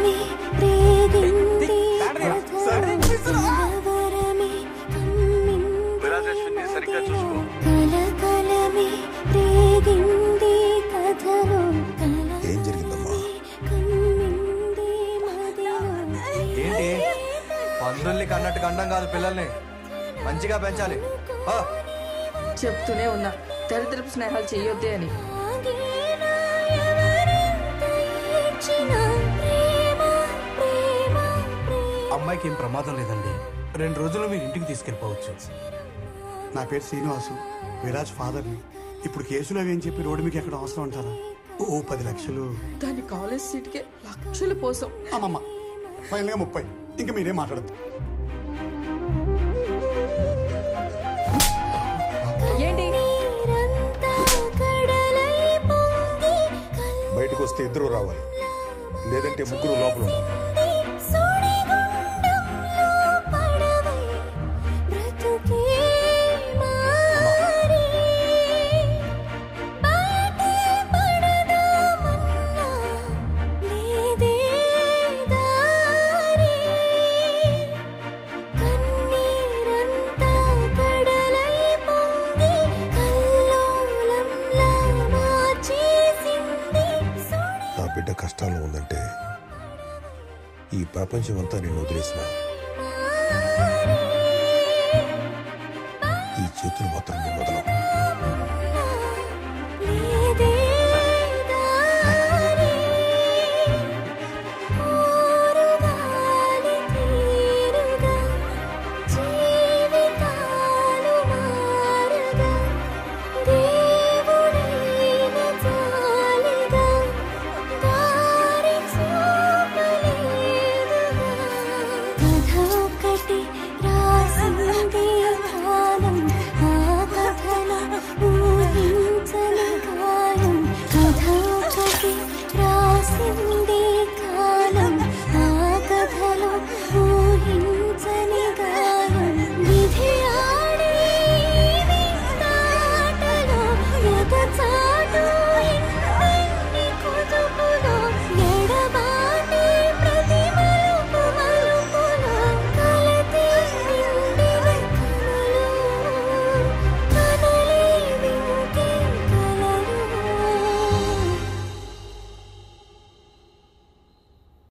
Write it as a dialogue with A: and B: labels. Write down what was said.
A: కలకలమే రేగింది కలవరమే కమ్మింది
B: విరాజేశ్వరిని సరిగ్గా చూసుకో
A: కలకలమే రేగింది కథలో
C: ఏం జరిగిందమ్మా
A: కమ్మింది మదిలో
B: ఏంటి పందుల్ని కన్నట్టు కండం కాదు పిల్లల్ని మంచిగా పెంచాలి ఆ,
D: చెప్తూనే ఉన్నా దరిద్రపు స్నేహాలు చెయ్యొద్దే అని
A: ఆగినా ఎవరెంత ఏడ్చినా ప్రేమ ప్రేమ ప్రేమ
E: అమ్మాయికి ఏం ప్రమాదం లేదండి రెండు రోజుల్లో మీరు ఇంటికి తీసుకెళ్ళిపోవచ్చు
F: నా పేరు శ్రీనివాసు విరాజ్ ఫాదర్ని ఇప్పుడు కేసులు అవి అని చెప్పి రోడ్డు మీకు ఎక్కడ అవసరం అంటారా ఓ పది లక్షలు
D: దాని కాలేజ్ సీట్కే లక్షల కోసం
F: అమ్మమ్మ ఫైనల్గా ముప్పై ఇంకా మీరేం మాట్లాడద్దు
D: ఏంటి
A: నీరంతా కడలై పొంగి
C: బయటకు వస్తే ఇద్దరు రావాలి లేదంటే ముగ్గురు లోపల ఉండాలి
A: కల్లి సుడిగుండంలో పడవై బ్రతుకే మారి బయటే పడదామన్నా లేదే దారి కన్నీరంతా కడలై పొంగి కల్లోలంలా మార్చేసింది సుడి
C: నా బిడ్డ కష్టాల్లో ఉందంటే ఈ ప్రపంచం అంతా నేను వదిలేసిన ఈ చేతులు మాత్రం నేను వదలం